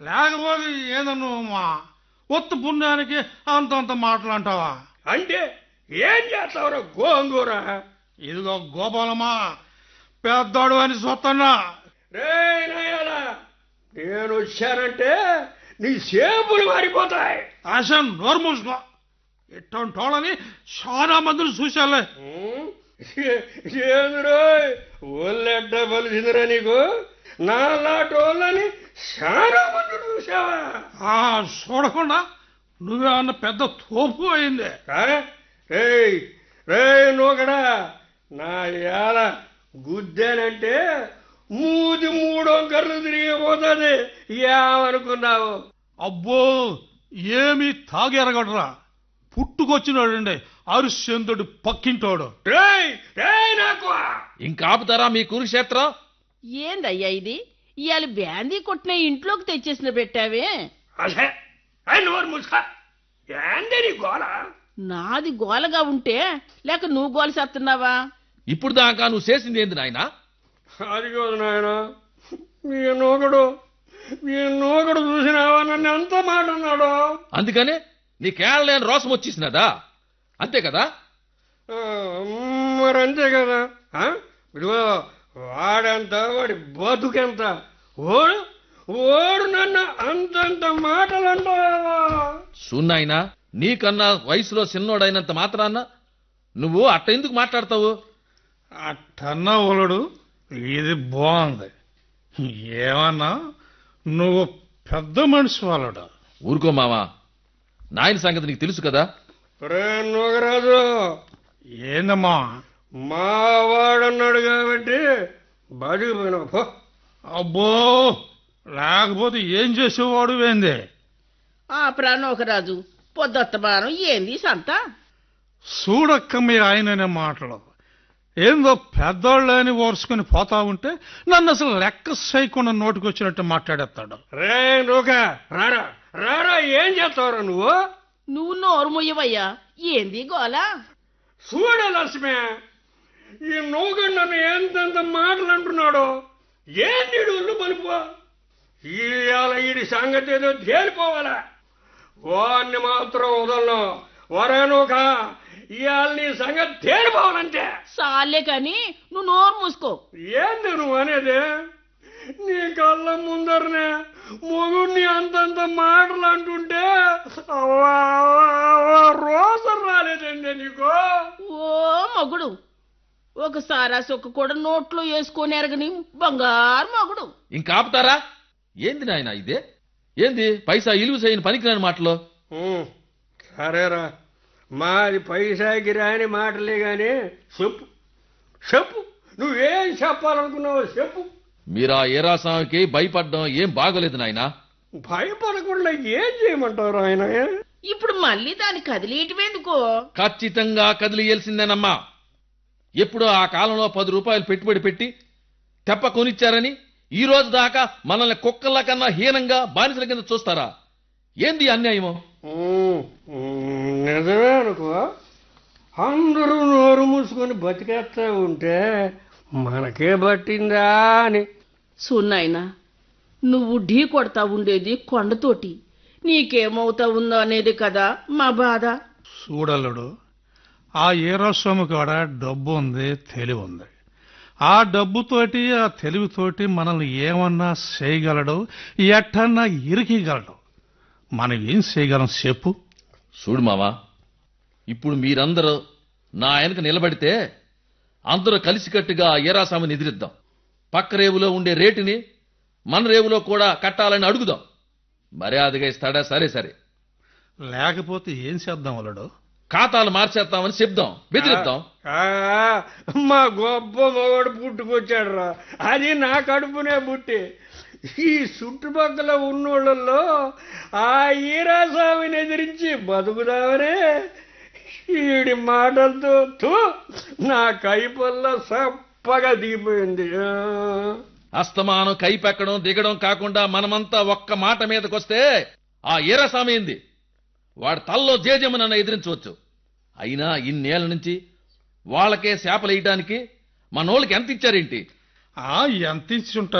లేకపోతే ఏదన్నా మా ఒత్తు పుణ్యానికి అంతంత మాటలంటావా అంటే ఏం చేస్తావురా గోంగూర ఇదిగో గోపాలమ్మా పెద్దోడు అని చూస్తున్నా రే నాయాలా నేను వచ్చానంటే నీ సేపులు మారిపోతాయి ఆశ నోరు మూసుకో ఇట్టంటి వాళ్ళని చాలా మందిని చూశాలే ఉమ్, ఏందిరో ఒళ్ళెడ్డ బలిసిందిరా నీకు నాలాంటి వాళ్ళని చాలా మంది చూసావా ఆ చూడకుండా నువ్వేమన్నా పెద్ద తోపు అయింది ఆ? రేయ్ రేయ్ నూకడా నా ఏల గుద్దానంటే మూది మూడొంకర్లు తిరిగిపోతుంది ఏమనుకున్నావు అబ్బో ఏమి తాగెరగడరా పుట్టుకొచ్చినాడండి అరిశ్చంద్రుడు పక్కింటోడు రేయ్ రేయ్ నాకు ఇంకాపుతారా మీ కురుక్షేత్రం ఏందయ్యా ఇది ఇవాళ బ్యాందీ కొట్టిన ఇంట్లోకి తెచ్చేసిన పెట్టావే అసే అయ్ నోరు ముసుక ఏంది నీ గోల నాది గోలగా ఉంటే లేక నువ్వు గోల చేస్తున్నావా ఇప్పుడు దాకా నువ్వు చేసింది ఏంది నాయనా అది కాదు నాయన మీ నూకడు మీ నూకడు చూసినావా నన్ను ఎంత మాట అన్నాడు అందుకనే నీకేళ్ళలేని రోసం వచ్చేసినదా అంతే కదా ఆ, మరంతే కదా ఆ? ఇదిగో వాడంత వాడి బతుకెంత ఓడు ఓడు నన్ను అంతంత మాటలు అంటావా సున్నాయినా నీకన్నా వయసులో చిన్నోడైనంత మాత్రాన్న నువ్వు అట్ట ఎందుకు మాట్లాడతావు అట్టన్నా ఒలడు ఇది బాగుంది ఏమన్నా నువ్వు పెద్ద మనిషి వాళ్ళడు ఊరుకో మావా నాయన సంగతి నీకు తెలుసు కదా రే నూగరాజు ఏందమ్మా మా వాడన్నాడు కాబట్టి బడికి పోయినావు పో అబ్బో లేకపోతే ఏం చేసేవాడు ఏంది ఆ ప్రాణోకరాజు పొద్దొత్తమానం ఏంది ఈ సంత చూడక్క మీ ఆయననే మాటలు ఏందో పెద్దోళ్ళని ఓర్చుకుని పోతా ఉంటే నన్ను అసలు లెక్క చేయకుండా నోటికొచ్చినట్టు మాట్లాడేస్తాడు రే నూక రారా రారా ఏం చేస్తావురా నువ్వు నువ్వు నోరు మొయ్యవయ్యా ఏంది గోల చూడ లక్ష్మి ఈ నూగడు నన్ను ఎంతెంత మాటలు అంటున్నాడు ఏం నీడు ఒళ్ళు పలుపు ఇవాళ ఈడి సంగతి ఏదో తేలిపోవాలా వాడిని మాత్రం వదలను వరనుక ఇవాళ నీ సంగతి తేలిపోవాలంటే సాలే కాని నువ్వు నోరు మూసుకో ఏంది నువ్వు అనేది నీ కళ్ళ ముందరనే మొగుడిని అంతంత మాటలు అంటుంటే అవ్వా, అవ్వా, అవ్వా, రోజు రాలేదండి నీకు ఓ మగుడు ఒకసారి ఆ సొక్క కూడా నోట్లో వేసుకొని ఎరగని బంగారు మగుడు ఇంకాపుతారా ఏంది నాయన ఇదే ఏంది పైసా ఇలువ చేయని పనికిరాని మాటలు ఉమ్, సరేరా మాది పైసాకి రాని మాటలే గాని చెప్పు చెప్పు నువ్వేం చెప్పాలనుకున్నావో చెప్పు మీరా ఏరాస్వామికి భయపడ్డం ఏం బాగోలేదు నాయనా భయపడకుండా ఏం చేయమంటారు ఆయన ఇప్పుడు మళ్ళీ దాన్ని కదిలేయటమేందుకో ఖచ్చితంగా కదిలియల్సిందేనమ్మా ఎప్పుడో ఆ కాలంలో పది రూపాయలు పెట్టుబడి పెట్టి తెప్ప కొనిచ్చారని ఈ రోజు దాకా మనల్ని కుక్కల కన్నా హీనంగా బానిసల కింద చూస్తారా ఏంది ఈ అన్యాయమో ఉమ్, ఉమ్, నిజమే అనుకో అందరూ నోరు మూసుకొని బతికేస్తా ఉంటే మనకే పట్టిందా అని సున్నాయినా నువ్వు ఢీ కొడతా ఉండేది కొండతోటి నీకేమవుతా ఉందో అనేది కదా మా బాధ చూడలుడు ఆ ఈరోస్వామి కాడ డబ్బు ఉంది తెలివి ఉంది ఆ డబ్బుతోటి ఆ తెలివితోటి మనల్ని ఏమన్నా చేయగలడు ఎట్టన్నా ఇరికిగలడు మనం ఏం చేయగలం చెప్పు చూడు మావా ఇప్పుడు మీరందరూ నా వెనక నిలబడితే అందరూ కలిసికట్టుగా ఆ ఏరాస్వామిని ఎదిరిద్దాం పక్క రేవులో ఉండే రేటుని మన రేవులో కూడా కట్టాలని అడుగుదాం మర్యాదగా ఇస్తాడా సరే సరే లేకపోతే ఏం చేద్దాం వాళ్ళడు ఖాతాలు మార్చేస్తామని చెప్దాం బెదిరిద్దాం ఆ, మా గొప్ప మగవాడు పుట్టుకొచ్చాడు రా అది నా కడుపునే పుట్టి ఈ చుట్టుపక్కల ఉన్నోళ్ళల్లో ఆ ఈరాస్వామిని ఎదిరించి బతుకుదామనే ఈడి మాటలతో తూ నా కైపల్ల సప్పగా దిగిపోయింది ఆ. అస్తమానం కైపెక్కడం దిగడం కాకుండా మనమంతా ఒక్క మాట మీదకొస్తే ఆ ఈరస్వామి ఏంది వాడి తల్లో జేజమ్మనన్న ఎదిరించవచ్చు అయినా ఇన్నేళ్ల నుంచి వాళ్ళకే శాపలేయటానికి మనోళ్ళకి ఎంత ఇచ్చారేంటి ఆ ఎంత ఇచ్చి